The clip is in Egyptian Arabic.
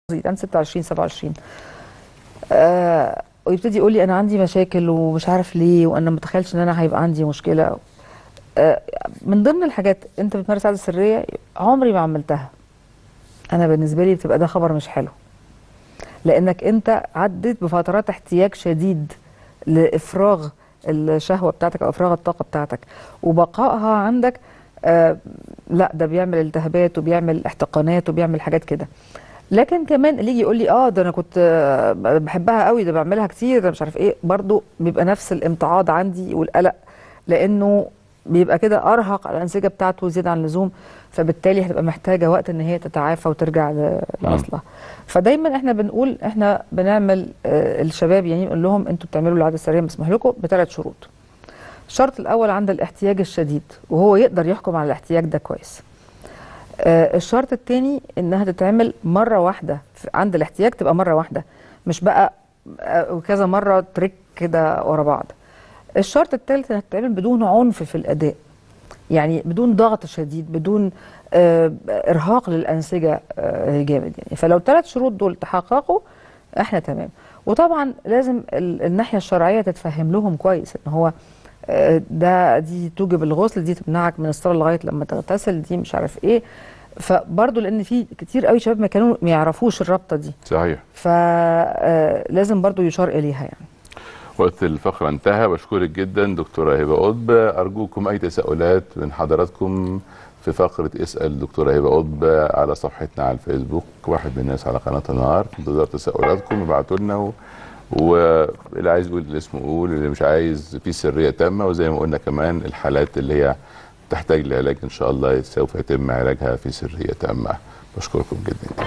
انا 26 27 آه ويبتدي يقول لي انا عندي مشاكل ومش عارف ليه وانا متخيلش ان انا هيبقى عندي مشكله آه من ضمن الحاجات انت بتمارس عاده سريه عمري ما عملتها انا بالنسبه لي بتبقى ده خبر مش حلو لانك انت عديت بفترات احتياج شديد لافراغ الشهوه بتاعتك او افراغ الطاقه بتاعتك وبقائها عندك آه لا ده بيعمل التهابات وبيعمل احتقانات وبيعمل حاجات كده لكن كمان اللي يجي يقول لي اه ده انا كنت آه بحبها قوي ده بعملها كتير ده مش عارف ايه برضو بيبقى نفس الامتعاض عندي والقلق لانه بيبقى كده ارهق على الانسجه بتاعته زياده عن اللزوم فبالتالي هتبقى محتاجه وقت ان هي تتعافى وترجع لاصلها فدايما احنا بنقول احنا بنعمل آه الشباب يعني نقول لهم انتوا بتعملوا العاده السريه مسموح لكم بثلاث شروط الشرط الاول عند الاحتياج الشديد وهو يقدر يحكم على الاحتياج ده كويس آه الشرط الثاني انها تتعمل مره واحده عند الاحتياج تبقى مره واحده مش بقى آه كذا مره تريك كده ورا بعض الشرط الثالث انها تتعمل بدون عنف في الاداء يعني بدون ضغط شديد بدون آه ارهاق للانسجه آه جامد يعني فلو الثلاث شروط دول تحققوا احنا تمام وطبعا لازم الناحيه الشرعيه تتفهم لهم كويس ان هو آه ده دي توجب الغسل دي تمنعك من الصلاه لغايه لما تغتسل دي مش عارف ايه فبرضه لان في كتير قوي شباب ما كانوا ما يعرفوش الرابطه دي صحيح فلازم برضه يشار اليها يعني وقت الفقرة انتهى بشكرك جدا دكتورة هبة قطب أرجوكم أي تساؤلات من حضراتكم في فقرة اسأل دكتورة هبة قطب على صفحتنا على الفيسبوك واحد من الناس على قناة النهار في انتظار تساؤلاتكم ابعتوا لنا و... واللي عايز يقول الاسم يقول اللي مش عايز في سرية تامة وزي ما قلنا كمان الحالات اللي هي تحتاج لعلاج إن شاء الله سوف يتم علاجها في سرية تامة بشكركم جدا